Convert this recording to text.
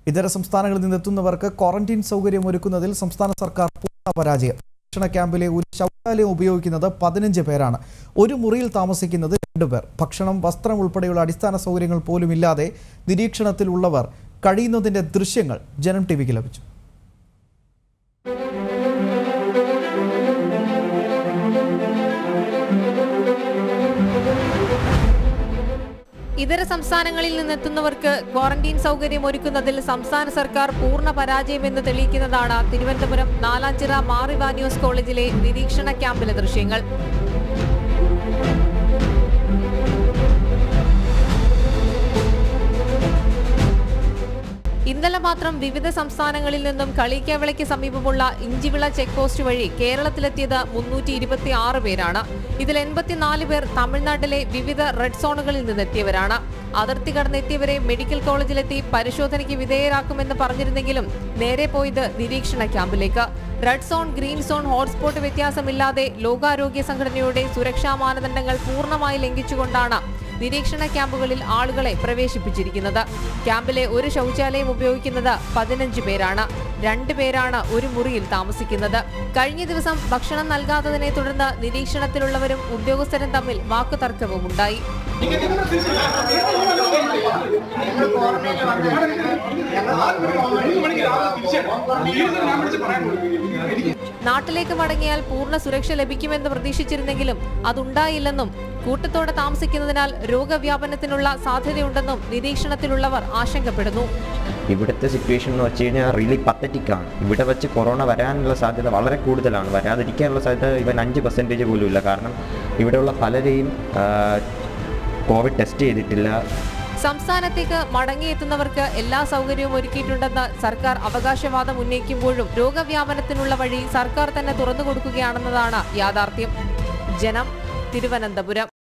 ഇതര സംസ്ഥാനങ്ങളിൽ നിന്നെത്തുന്നവർക്ക് ക്വാറന്റീൻ സൗകര്യം ഒരുക്കുന്നതിൽ സംസ്ഥാന സർക്കാർ പൂർണ്ണ പരാജയം ഭക്ഷണ ക്യാമ്പിലെ ഒരു ശൗചാലയം ഉപയോഗിക്കുന്നത് പതിനഞ്ച് പേരാണ് ഒരു മുറിയിൽ താമസിക്കുന്നത് രണ്ടുപേർ ഭക്ഷണം വസ്ത്രം ഉൾപ്പെടെയുള്ള അടിസ്ഥാന സൗകര്യങ്ങൾ പോലും ഇല്ലാതെ നിരീക്ഷണത്തിലുള്ളവർ കഴിയുന്നതിന്റെ ദൃശ്യങ്ങൾ ജനം ടി വിക്ക് ലഭിച്ചു ഇതര സംസ്ഥാനങ്ങളിൽ നിന്നെത്തുന്നവർക്ക് ക്വാറന്റീൻ സൗകര്യം ഒരുക്കുന്നതിൽ സംസ്ഥാന സർക്കാർ പൂർണ്ണ പരാജയമെന്ന് തെളിയിക്കുന്നതാണ് തിരുവനന്തപുരം നാലാഞ്ചിറ മാറിവാന്യൂസ് കോളേജിലെ നിരീക്ഷണ ക്യാമ്പിലെ ദൃശ്യങ്ങൾ ഇന്നലെ മാത്രം വിവിധ സംസ്ഥാനങ്ങളിൽ നിന്നും കളിക്കവളയ്ക്ക് സമീപമുള്ള ഇഞ്ചിവിള ചെക്ക് പോസ്റ്റ് വഴി കേരളത്തിലെത്തിയത് മുന്നൂറ്റി ഇരുപത്തി ആറ് പേരാണ് ഇതിൽ എൺപത്തിനാല് പേർ തമിഴ്നാട്ടിലെ വിവിധ റെഡ് സോണുകളിൽ നിന്നെത്തിയവരാണ് അതിർത്തി കടന്നെത്തിയവരെ മെഡിക്കൽ കോളേജിലെത്തി പരിശോധനയ്ക്ക് വിധേയരാക്കുമെന്ന് പറഞ്ഞിരുന്നെങ്കിലും നേരെ പോയത് നിരീക്ഷണ ക്യാമ്പിലേക്ക് red zone green zone hotspot വ്യത്യാസമില്ലാതെ ലോകാരോഗ്യ സംഘടനയുടെ സുരക്ഷാ മാനദണ്ഡങ്ങൾ പൂർണ്ണമായി ലംഘിച്ചുകൊണ്ടാണ് നിരീക്ഷണ ക്യാമ്പുകളിൽ ആളുകളെ പ്രവേശിപ്പിച്ചിരിക്കുന്നത് ക്യാമ്പിലെ ഒരു ശൗചാലയം ഉപയോഗിക്കുന്നത് പതിനഞ്ച് പേരാണ് രണ്ടു പേരാണ് ഒരു മുറിയിൽ താമസിക്കുന്നത് കഴിഞ്ഞ ദിവസം ഭക്ഷണം നൽകാത്തതിനെ തുടർന്ന് നിരീക്ഷണത്തിലുള്ളവരും ഉദ്യോഗസ്ഥരും തമ്മിൽ വാക്കുതർക്കവും ഉണ്ടായി നാട്ടിലേക്ക് മടങ്ങിയാൽ പൂർണ്ണ സുരക്ഷ ലഭിക്കുമെന്ന് പ്രതീക്ഷിച്ചിരുന്നെങ്കിലും അതുണ്ടായില്ലെന്നും കൂട്ടത്തോടെ താമസിക്കുന്നതിനാൽ രോഗവ്യാപനത്തിനുള്ള സാധ്യതയുണ്ടെന്നും നിരീക്ഷണത്തിലുള്ളവർ ആശങ്കപ്പെടുന്നു ഇവിടുത്തെ സിറ്റുവേഷൻ എന്ന് വെച്ച് കഴിഞ്ഞാൽ റിയലി പത്തറ്റിക്കാണ് ഇവിടെ വെച്ച് കൊറോണ വരാനുള്ള സാധ്യത വളരെ കൂടുതലാണ് വരാതിരിക്കാനുള്ള സാധ്യത ഇവൻ അഞ്ച് പെർസെൻറ്റേജ് പോലും ഇല്ല കാരണം ഇവിടെയുള്ള പലരെയും കോവിഡ് ടെസ്റ്റ് ചെയ്തിട്ടില്ല സംസ്ഥാനത്തേക്ക് മടങ്ങിയെത്തുന്നവർക്ക് എല്ലാ സൗകര്യവും ഒരുക്കിയിട്ടുണ്ടെന്ന് സർക്കാർ അവകാശവാദം ഉന്നയിക്കുമ്പോഴും രോഗവ്യാപനത്തിനുള്ള വഴി സർക്കാർ തന്നെ തുറന്നു കൊടുക്കുകയാണെന്നതാണ് യാഥാർത്ഥ്യം ജനം തിരുവനന്തപുരം